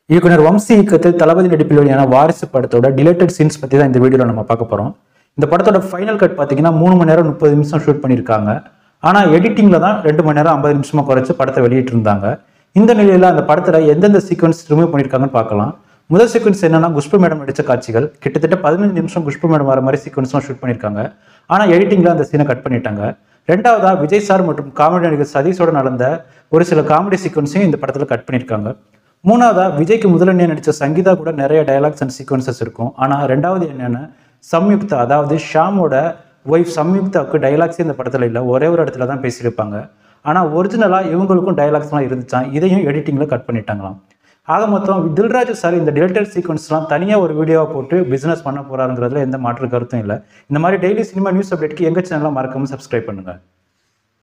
இயக்குனர் வம்சி இயக்கத்தில் தளபதி நடிப்பில் வெளியான வாரிசு படத்தோட டிலேட்டட் சீன்ஸ் பற்றி தான் இந்த வீடியோவில் நம்ம பார்க்க போகிறோம் இந்த படத்தோட ஃபைனல் கட் பார்த்தீங்கன்னா மூணு மணி நேரம் முப்பது நிமிஷம் ஷூட் பண்ணியிருக்காங்க ஆனால் எடிட்டிங்கில் தான் ரெண்டு மணி நேரம் ஐம்பது நிமிஷமாக குறைச்சு படத்தை வெளியிட்டிருந்தாங்க இந்த நிலையில் அந்த படத்தில் எந்தெந்த சீக்வன்ஸ் ரிமூவ் பண்ணியிருக்காங்கன்னு பார்க்கலாம் முதல் சீக்வன்ஸ் என்னன்னா குஷ்பு மேடம் நடித்த காட்சிகள் கிட்டத்தட்ட பதினஞ்சு நிமிஷம் குஷ்பு மேடம் வர மாதிரி சீக்வன்ஸ்லாம் ஷூட் பண்ணியிருக்காங்க ஆனால் எடிட்டிங்கில் அந்த சீனை கட் பண்ணிட்டாங்க ரெண்டாவதா விஜய் சார் மற்றும் காமெடி நடிகர் சதீஷோட நடந்த ஒரு சில காமெடி சீக்வன்ஸையும் இந்த படத்தில் கட் பண்ணியிருக்காங்க மூணாவதா விஜய்க்கு முதலண்ணே நடித்த சங்கீதா கூட நிறைய டயலாக்ஸ் அண்ட் சீக்வன்சஸ் இருக்கும் ஆனால் ரெண்டாவது என்னென்னா சம்யுக்தா அதாவது ஷாமோட ஒய்ஃப் சம்யுக்தாவுக்கு டயலாக்ஸே இந்த படத்தில் இல்லை ஒரே ஒரு இடத்துல தான் பேசியிருப்பாங்க ஆனால் ஒரிஜினலாக இவங்களுக்கும் டயலாக்ஸ்லாம் இருந்துச்சான் இதையும் எடிட்டிங்கில் கட் பண்ணிட்டாங்களாம் ஆக மொத்தம் தில்ராஜ் சார் இந்த டிலேட்டட் சீக்வன்ஸ்லாம் தனியாக ஒரு வீடியோவை போட்டு பிஸ்னஸ் பண்ண போகிறாருங்கிறதுல எந்த மாற்று கருத்தும் இல்லை இந்த மாதிரி டெய்லி சினிமா நியூஸ் அப்டேட்க்கு எங்கள் சேனலில் மறக்காமல் சப்ஸ்கிரைப் பண்ணுங்கள்